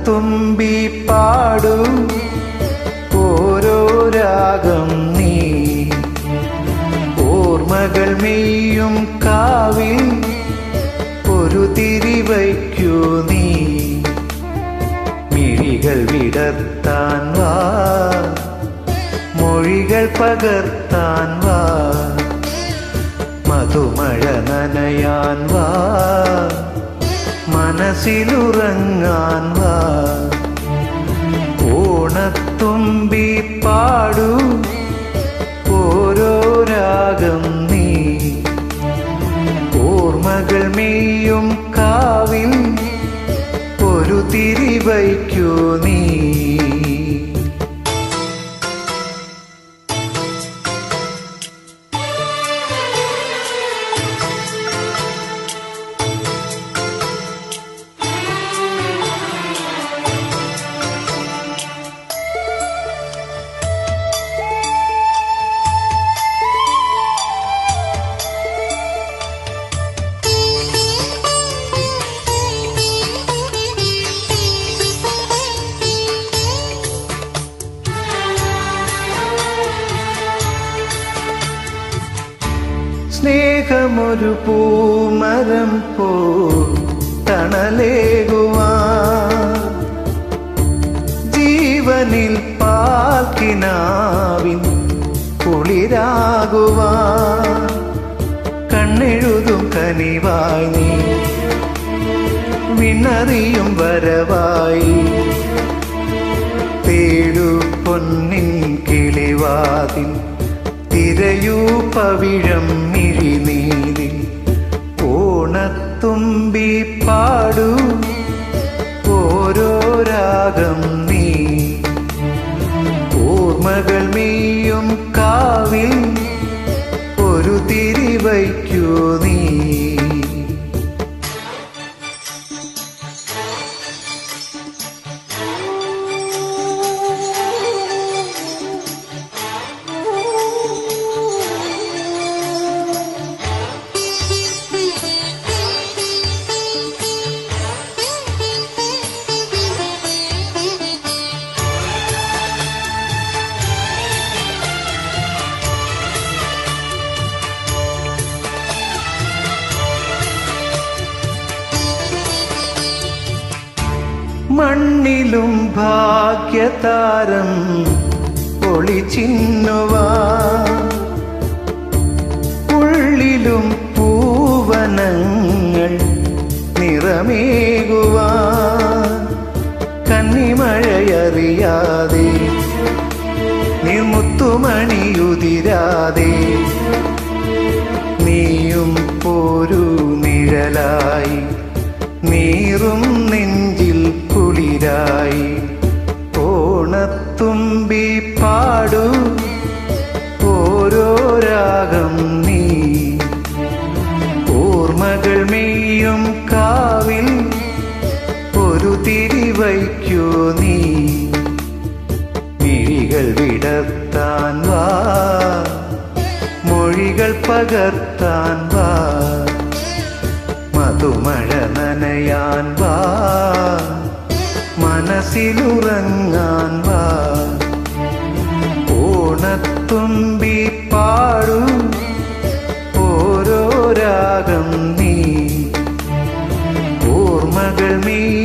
ഓണത്തുമ്പി പാടൂ ഓരോ രാഗം നീ ഓർമ്മകൾ മെയ്യും കാവിൽ ഒരു തിരി വയ്ക്കൂ നീ മിഴികൾ വിടർത്താൻ വാ മൊഴികൾ പകർത്താൻ വാ മധുമഴ നനയാൻ വാ മനസ്സിലുറങ്ങാൻ വാ ഓണത്തുമ്പി പാടൂ ഓരോ രാഗം നീ ഓർമ്മകൾ മെയ്യും കാവിൽ ഒരു തിരി വയ്ക്കൂ നീ സ്നേഹമൊരു പൂമരം പോ തണലേകുവാ ജീവനിൽ പാൽക്കിനാവിൻ കുളിരാകുവാ കണ്ണെഴുതും കനിവായി നീ വിണ്ണറിയും വരവായി തേടു പൊന്നിൻ കിളിവാതിൽ തിരയൂ പവിഴം മിഴിനീരിൽ ഓണത്തുമ്പി പാടൂ ഓരോ രാഗം നീ ഓർമ്മകൾ മെയ്യും കാവിൽ ഒരു തിരി വയ്ക്കൂ നീ മണ്ണിലും ഭാഗ്യതാരം ഒളിച്ചിന്നുവാ ഉള്ളിലും പൂവനങ്ങൾ നിറമേകുവാ കന്നിമഴയറിയാതെ നിർമുത്തുമണിയുതിരാതെ നീയും പോരു നിഴലായി നീറും നെഞ്ചിൽ കുളിരായി ഓണത്തുമ്പി പാടൂ ഓരോ രാഗം നീ ഓർമ്മകൾ മെയ്യും കാവിൽ ഒരു തിരി വയ്ക്കൂ നീ മിഴികൾ വിടർത്താൻ വാ മൊഴികൾ പകർത്താൻ വാ മധുമഴ നനയാൻ വാ മനസ്സിലുറങ്ങാൻ വാ ഓണത്തുമ്പി പാടൂ ഓരോ രാഗം നീ ഓർമ്മകൾ മെയ്യും